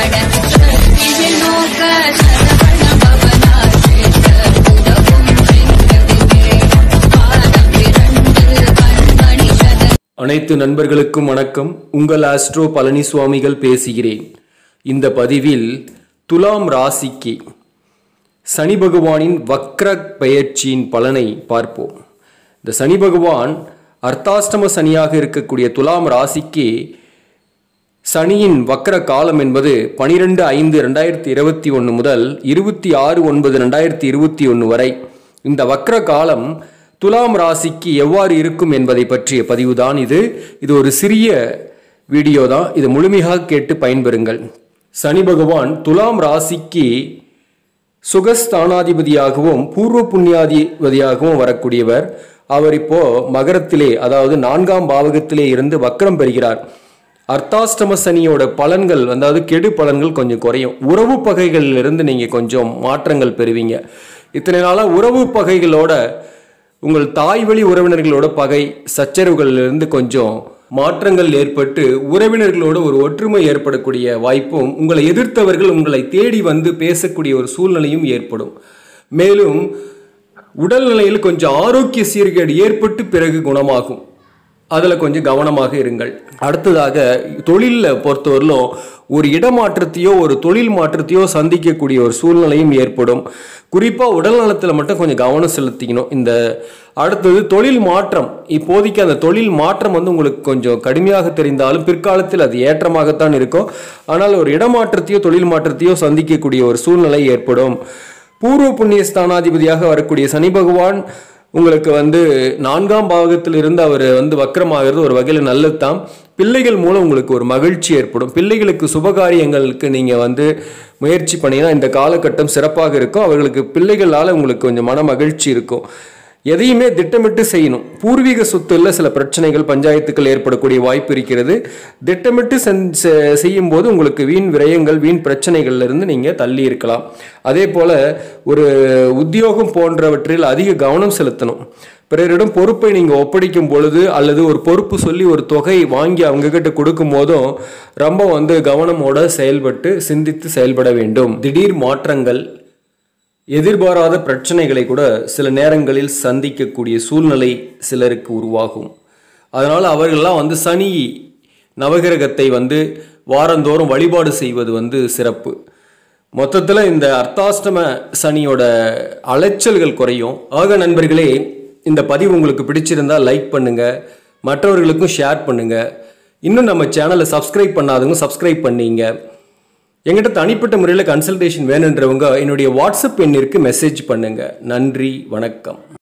பட சக்தியில் நோக்க சரவண பவனாசேஷ உதவும் செங்கதிலே பாதம் இரண்டு கண்மணி சத அனைத்து நண்பர்களுக்கும் வணக்கம் உங்கள் ஆஸ்ட்ரோ பழனி சுவாமிகள் பேசுகிறேன் இந்த பதிவில் துலாம் ராசிக்கு சனி பகவானின் வக்ர பெயர்ச்சியின் பலனை பார்ப்போம் இந்த சனி பகவான் அர்த்தாஷ்டம சனியாக இருக்கக்கூடிய துலாம் ராசிக்கு சனியின் வக்ர காலம் என்பது பனிரெண்டு ஐந்து ரெண்டாயிரத்தி இருபத்தி ஒன்று முதல் இருபத்தி ஆறு ஒன்பது ரெண்டாயிரத்தி இருபத்தி ஒன்று வரை இந்த வக்ர காலம் துலாம் ராசிக்கு எவ்வாறு இருக்கும் என்பதை பற்றிய பதிவுதான் இது இது ஒரு சிறிய வீடியோ தான் இது முழுமையாக கேட்டு பயன்பெறுங்கள் சனி பகவான் துலாம் ராசிக்கு சுகஸ்தானாதிபதியாகவும் பூர்வ புண்ணியாதிபதியாகவும் வரக்கூடியவர் அவர் இப்போ மகரத்திலே அதாவது நான்காம் பாவகத்திலே இருந்து வக்ரம் பெறுகிறார் அர்த்தாஷ்டம சனியோட பலன்கள் அதாவது கெடு பலன்கள் கொஞ்சம் குறையும் உறவு பகைகளிலிருந்து இருந்து நீங்கள் கொஞ்சம் மாற்றங்கள் பெறுவீங்க இத்தனை நாளாக உறவு பகைகளோட உங்கள் தாய் வழி உறவினர்களோட பகை சச்சரவுகளிலிருந்து கொஞ்சம் மாற்றங்கள் ஏற்பட்டு உறவினர்களோட ஒரு ஒற்றுமை ஏற்படக்கூடிய வாய்ப்பும் உங்களை எதிர்த்தவர்கள் உங்களை தேடி வந்து பேசக்கூடிய ஒரு சூழ்நிலையும் ஏற்படும் மேலும் உடல்நிலையில் கொஞ்சம் ஆரோக்கிய சீர்கேடு ஏற்பட்டு பிறகு குணமாகும் அதில் கொஞ்சம் கவனமாக இருங்கள் அடுத்ததாக தொழிலில் பொறுத்தவரையிலும் ஒரு இடமாற்றத்தையோ ஒரு தொழில் மாற்றத்தையோ சந்திக்கக்கூடிய ஒரு சூழ்நிலையும் ஏற்படும் குறிப்பாக உடல் நலத்தில் மட்டும் கொஞ்சம் கவனம் செலுத்திக்கணும் இந்த அடுத்தது தொழில் மாற்றம் இப்போதைக்கு அந்த தொழில் மாற்றம் வந்து உங்களுக்கு கொஞ்சம் கடுமையாக தெரிந்தாலும் பிற்காலத்தில் அது ஏற்றமாகத்தான் இருக்கும் ஆனால் ஒரு இடமாற்றத்தையோ தொழில் மாற்றத்தையோ சந்திக்கக்கூடிய ஒரு சூழ்நிலை ஏற்படும் பூர்வ புண்ணிய ஸ்தானாதிபதியாக வரக்கூடிய சனி பகவான் உங்களுக்கு வந்து நான்காம் பாகத்தில் இருந்து அவர் வந்து வக்கரமாகிறது ஒரு வகையில் நல்லது தான் பிள்ளைகள் மூலம் உங்களுக்கு ஒரு மகிழ்ச்சி ஏற்படும் பிள்ளைகளுக்கு சுபகாரியங்களுக்கு நீங்கள் வந்து முயற்சி பண்ணீங்கன்னா இந்த காலகட்டம் சிறப்பாக இருக்கும் அவர்களுக்கு பிள்ளைகளால் உங்களுக்கு கொஞ்சம் மன மகிழ்ச்சி இருக்கும் எதையுமே திட்டமிட்டு செய்யணும் பூர்வீக சொத்துல சில பிரச்சனைகள் பஞ்சாயத்துக்கள் ஏற்படக்கூடிய வாய்ப்பு இருக்கிறது திட்டமிட்டு செஞ்~ செ- செய்யும் போது உங்களுக்கு வீண் விரயங்கள் வீண் பிரச்சனைகள்ல இருந்து நீங்க தள்ளி இருக்கலாம் அதே போல ஒரு உத்தியோகம் போன்றவற்றில் அதிக கவனம் செலுத்தணும் பிறரிடம் பொறுப்பை நீங்க ஒப்படைக்கும் பொழுது அல்லது ஒரு பொறுப்பு சொல்லி ஒரு தொகை வாங்கி அவங்க கிட்ட கொடுக்கும் போதும் ரொம்ப வந்து கவனமோட செயல்பட்டு சிந்தித்து செயல்பட வேண்டும் திடீர் மாற்றங்கள் எதிர்பாராத பிரச்சனைகளை கூட சில நேரங்களில் சந்திக்கக்கூடிய சூழ்நிலை சிலருக்கு உருவாகும் அதனால் அவர்கள்லாம் வந்து சனி நவகிரகத்தை வந்து வாரந்தோறும் வழிபாடு செய்வது வந்து சிறப்பு மொத்தத்தில் இந்த அர்த்தாஷ்டம சனியோட அலைச்சல்கள் குறையும் ஆக நண்பர்களே இந்த பதிவு உங்களுக்கு பிடிச்சிருந்தா லைக் பண்ணுங்க மற்றவர்களுக்கும் ஷேர் பண்ணுங்க இன்னும் நம்ம சேனலை சப்ஸ்கிரைப் பண்ணாதவங்க சப்ஸ்கிரைப் பண்ணீங்க எங்கிட்ட தனிப்பட்ட முறையில் கன்சல்டேஷன் வேணுன்றவங்க என்னுடைய வாட்ஸ்அப் எண்ணிற்கு மெசேஜ் பண்ணுங்க நன்றி வணக்கம்